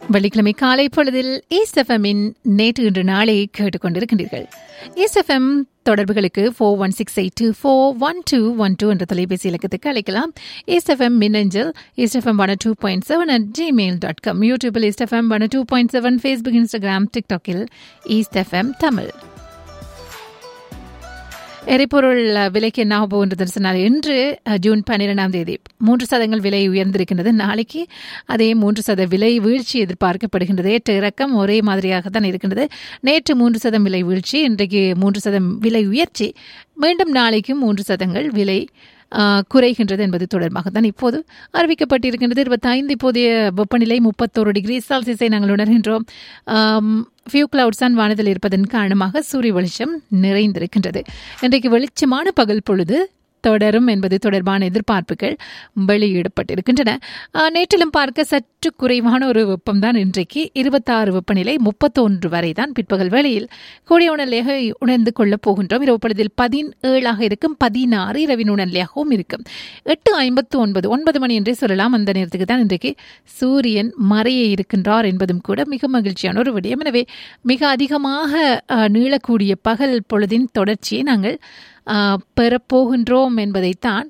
வெள்ளிக்கிழமை காலை பொழுதில் ஈஸ்எஃப்எம்மின் நேற்று இன்று நாளை கேட்டுக்கொண்டிருக்கின்றீர்கள் ஈஸ்எஃப்எம் தொடர்புகளுக்கு four one six eight two four one two one two என்ற தொலைபேசி இலக்கத்துக்கு அழைக்கலாம் ஈஸ்எஃப்எம் மின்னஞ்சல் east FM one two point seven at Gmail dot com யூடியூபில் east FM one two point seven Facebook Instagram டிக்டாக்கில் ஈஸ்எஃப்எம் தமிழ் எரிபொருள் விலைக்கு என்ன ஆக போகின்றது சொன்னால் இன்று ஜூன் பன்னிரெண்டாம் தேதி மூன்று சதங்கள் விலை உயர்ந்திருக்கின்றது நாளைக்கு அதே மூன்று சத விலை வீழ்ச்சி எதிர்பார்க்கப்படுகின்றது ஏற்ற இறக்கம் ஒரே மாதிரியாக தான் இருக்கின்றது நேற்று மூன்று சதம் விலை வீழ்ச்சி இன்றைக்கு மூன்று சதம் விலை உயர்ச்சி மீண்டும் நாளைக்கு மூன்று சதங்கள் விலை குறைகின்றது என்பது தொடர்பாக தான் இப்போது அறிவிக்கப்பட்டிருக்கின்றது இருபத்தைந்து இப்போதைய வெப்பநிலை முப்பத்தோரு டிகிரி செல்சியஸை நாங்கள் உணர்கின்றோம் ஃபியூ கிளவுட்ஸ் தான் வானத்தில் இருப்பதன் காரணமாக சூரிய வெளிச்சம் நிறைந்திருக்கின்றது இன்றைக்கு வெளிச்சமான பகல் பொழுது தொடரும் என்பது தொடர்பான எதிர்பார்ப்புகள் வெளியிடப்பட்டிருக்கின்றன நேற்றிலும் பார்க்க சற்று குறைவான ஒரு வெப்பம்தான் இன்றைக்கு இருபத்தாறு வெப்பநிலை முப்பத்தொன்று வரை தான் பிற்பகல் வேளையில் கூடிய உணர்நிலையாக உணர்ந்து கொள்ளப் போகின்றோம் இரவு பொழுதில் பதினேழாக இருக்கும் பதினாறு இரவின் உணர்நிலையாகவும் இருக்கும் எட்டு ஐம்பத்து ஒன்பது ஒன்பது மணி என்றே சொல்லலாம் அந்த நேரத்துக்கு தான் இன்றைக்கு சூரியன் மறைய இருக்கின்றார் என்பதும் கூட மிக மகிழ்ச்சியான ஒரு விடயம் எனவே மிக அதிகமாக நீளக்கூடிய பகல் பொழுதின் தொடர்ச்சியை நாங்கள் பெறப்போகின்றோம் என்பதைத்தான்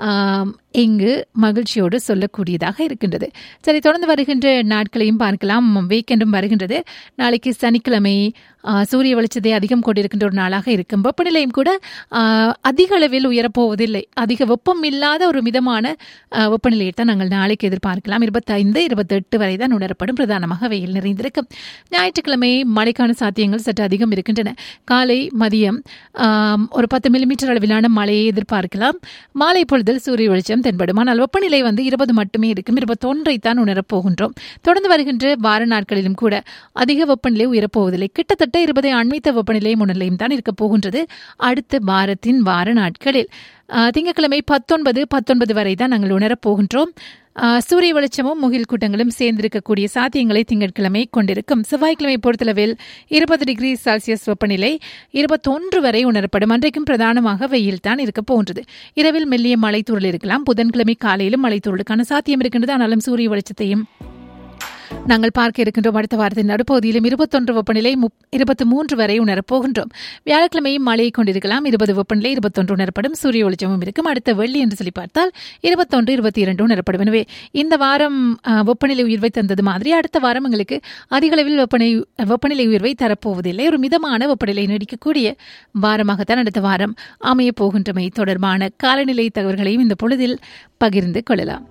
இங்கு மகிழ்ச்சியோடு சொல்லக்கூடியதாக இருக்கின்றது சரி தொடர்ந்து வருகின்ற நாட்களையும் பார்க்கலாம் வீக்கெண்டும் வருகின்றது நாளைக்கு சனிக்கிழமை சூரிய வெளிச்சத்தை அதிகம் கொண்டிருக்கின்ற ஒரு நாளாக இருக்கும் வெப்பநிலையும் கூட அதிக அளவில் உயரப்போவதில்லை அதிக வெப்பம் இல்லாத ஒரு மிதமான வெப்பநிலையை தான் நாங்கள் நாளைக்கு எதிர்பார்க்கலாம் இருபத்தைந்து இருபத்தெட்டு வரை தான் உணரப்படும் பிரதானமாக வெயில் நிறைந்திருக்கும் ஞாயிற்றுக்கிழமை மழைக்கான சாத்தியங்கள் சற்று அதிகம் இருக்கின்றன காலை மதியம் ஒரு பத்து மில்லிமீட்டர் அளவிலான மழையை எதிர்பார்க்கலாம் மாலை பொழுதில் சூரிய வெளிச்சம் தென்படும் ஆனால் வெப்பநிலை வந்து இருபது மட்டுமே இருக்கும் இருபத்தொன்றை தான் உணரப்போகின்றோம் தொடர்ந்து வருகின்ற வார நாட்களிலும் கூட அதிக வெப்பநிலை உயரப்போவதில்லை கிட்டத்தட்ட இருபதை அண்மித்த வெப்பநிலை முன்னிலையும் தான் இருக்கப் போகின்றது அடுத்த வாரத்தின் வார நாட்களில் திங்கட்கிழமை பத்தொன்பது பத்தொன்பது வரை தான் நாங்கள் உணரப் போகின்றோம் சூரிய வெளிச்சமும் முகில் கூட்டங்களும் சேர்ந்திருக்கக்கூடிய சாத்தியங்களை திங்கட்கிழமை கொண்டிருக்கும் செவ்வாய்க்கிழமை பொறுத்தளவில் இருபது டிகிரி செல்சியஸ் வெப்பநிலை இருபத்தொன்று வரை உணரப்படும் அன்றைக்கும் பிரதானமாக வெயில் தான் இருக்க போகின்றது இரவில் மெல்லிய மலைத்தூரல் இருக்கலாம் புதன்கிழமை காலையிலும் மலைத்தூரலுக்கான சாத்தியம் இருக்கின்றது ஆனாலும் சூரிய வெளிச்சத்தையும் நாங்கள் பார்க்க இருக்கின்றோம் அடுத்த வாரத்தின் நடுப்பகுதியிலும் இருபத்தொன்று வெப்பநிலை இருபத்தி மூன்று வரை உணரப்போகின்றோம் வியாழக்கிழமையும் மழையை கொண்டிருக்கலாம் இருபது வெப்பநிலை இருபத்தொன்று உணரப்படும் சூரிய வெளிச்சமும் இருக்கும் அடுத்த வெள்ளி என்று சொல்லி பார்த்தால் இருபத்தொன்று இருபத்தி இரண்டு உணரப்படும் எனவே இந்த வாரம் வெப்பநிலை உயர்வை தந்தது மாதிரி அடுத்த வாரம் எங்களுக்கு அதிக அளவில் வெப்பநிலை வெப்பநிலை உயர்வை தரப்போவதில்லை ஒரு மிதமான வெப்பநிலை நீடிக்கக்கூடிய வாரமாகத்தான் அடுத்த வாரம் அமையப் போகின்றமை தொடர்பான காலநிலை தகவல்களையும் இந்த பொழுதில் பகிர்ந்து கொள்ளலாம்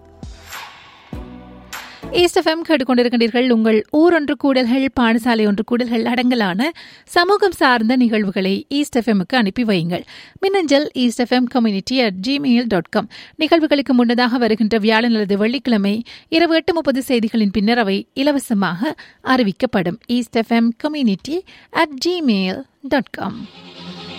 ஏஸ்எஃப்எம் கேட்டுக்கொண்டிருக்கின்றீர்கள் உங்கள் ஊர் ஒன்று கூடல்கள் பாடசாலை ஒன்று கூடல்கள் அடங்கலான சமூகம் சார்ந்த நிகழ்வுகளை ஈஸ்ட் எஃப்எம்முக்கு அனுப்பி வையுங்கள் மின்னஞ்சல் east FM community at Gmail dot com நிகழ்வுகளுக்கு முன்னதாக வருகின்ற வியாழன் அல்லது வெள்ளிக்கிழமை இரவு எட்டு முப்பது செய்திகளின் பின்னர் அவை இலவசமாக அறிவிக்கப்படும் east FM community at Gmail dot com